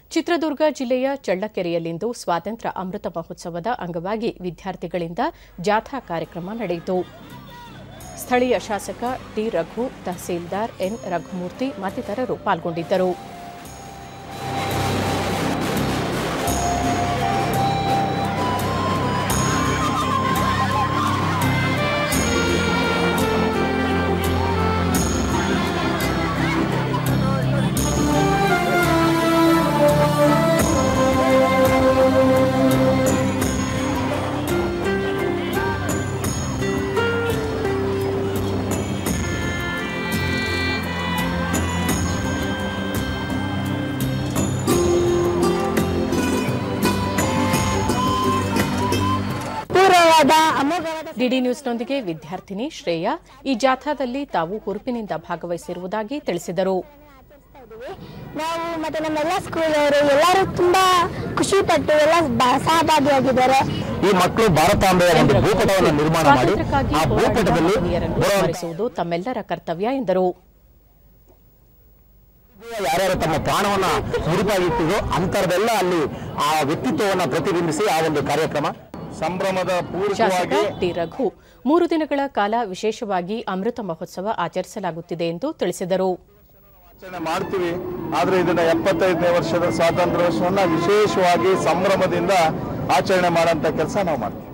ಚಿತ್ರದುರ್ಗ ಜಿಲ್ಲೆಯ ಚಳ್ಳಕೆರೆಯಲ್ಲಿಂದು ಸ್ವಾತಂತ್ರ್ಯ ಅಮೃತ ಮಹೋತ್ಸವದ ಅಂಗವಾಗಿ ವಿದ್ಯಾರ್ಥಿಗಳಿಂದ ಜಾಥಾ ಕಾರ್ಯಕ್ರಮ ನಡೆಯಿತು ಸ್ಥಳೀಯ ಶಾಸಕ ಟಿ ರಘು ತಹಸೀಲ್ದಾರ್ ಎನ್ ರಘುಮೂರ್ತಿ ಮತ್ತಿತರರು ಪಾಲ್ಗೊಂಡಿದ್ದರು ಪೂರ್ವವಾದ ಅಮೋಘವಾದ ಡಿಡಿ ನ್ಯೂಸ್ನೊಂದಿಗೆ ವಿದ್ಯಾರ್ಥಿನಿ ಶ್ರೇಯಾ ಈ ಜಾಥಾದಲ್ಲಿ ತಾವು ಹುರುಪಿನಿಂದ ಭಾಗವಹಿಸಿರುವುದಾಗಿ ತಿಳಿಸಿದರು ನಾವು ಮತ್ತೆ ನಮ್ಮೆಲ್ಲ ಸ್ಕೂಲ್ ಅವರು ಎಲ್ಲರೂ ತುಂಬಾ ಖುಷಿ ಪಟ್ಟು ಎಲ್ಲ ಬ- ಸಹಭಾಗಿಯಾಗಿದ್ದಾರೆ ಈ ಮಕ್ಕಳು ಭಾರತಾಂಬೆಯ ಒಂದು ಎನ್ ರಘು ಭೂಪಟವನ್ನು ನಿರ್ಮಾಣ ಮಾಡಿ ಸ್ವಾತಂತ್ರ್ಯಕ್ಕಾಗಿ ಆ ಹೋರಾಡಿದ ಭೂಪಟದಲ್ಲಿ ಮಹನೀಯರನ್ನು ಬರುವಂತ ಸ್ಮರಿಸುವುದು ತಮ್ಮೆಲ್ಲರ ಕರ್ತವ್ಯ ಎಂದರು ಯಾರ್ಯಾರು ತಮ್ಮ ಪ್ರಾಣವನ್ನ ಮುಡಿಪಾಗಿಟ್ಟಿದ್ರು ಅಂತರದೆಲ್ಲ ಅಲ್ಲಿ ಆ ವ್ಯಕ್ತಿತ್ವವನ್ನ ಪ್ರತಿಬಿಂಬಿಸಿ ಆ ಒಂದು ಕಾರ್ಯಕ್ರಮ ಸಂಭ್ರಮದ ಶಾಸಕ ಪೂರ್ವಕವಾಗಿ ಟಿ ರಘು ಮೂರು ದಿನಗಳ ಕಾಲ ವಿಶೇಷವಾಗಿ ಅಮೃತ ಮಹೋತ್ಸವ ಆಚರಿಸಲಾಗುತ್ತಿದೆ ಎಂದು ತಿಳಿಸಿದರು ಆಚರಣೆ ಮಾಡ್ತೀವಿ ಆದ್ರೆ ಇದನ್ನ ಎಪ್ಪತ್ತೈದನೇ ವರ್ಷದ ಸ್ವಾತಂತ್ರ್ಯ ವರ್ಷವನ್ನ ವಿಶೇಷವಾಗಿ ಸಂಭ್ರಮದಿಂದ ಆಚರಣೆ ಮಾಡೋಂಥ ಕೆಲಸ ನಾವು ಮಾಡ್ತೀವಿ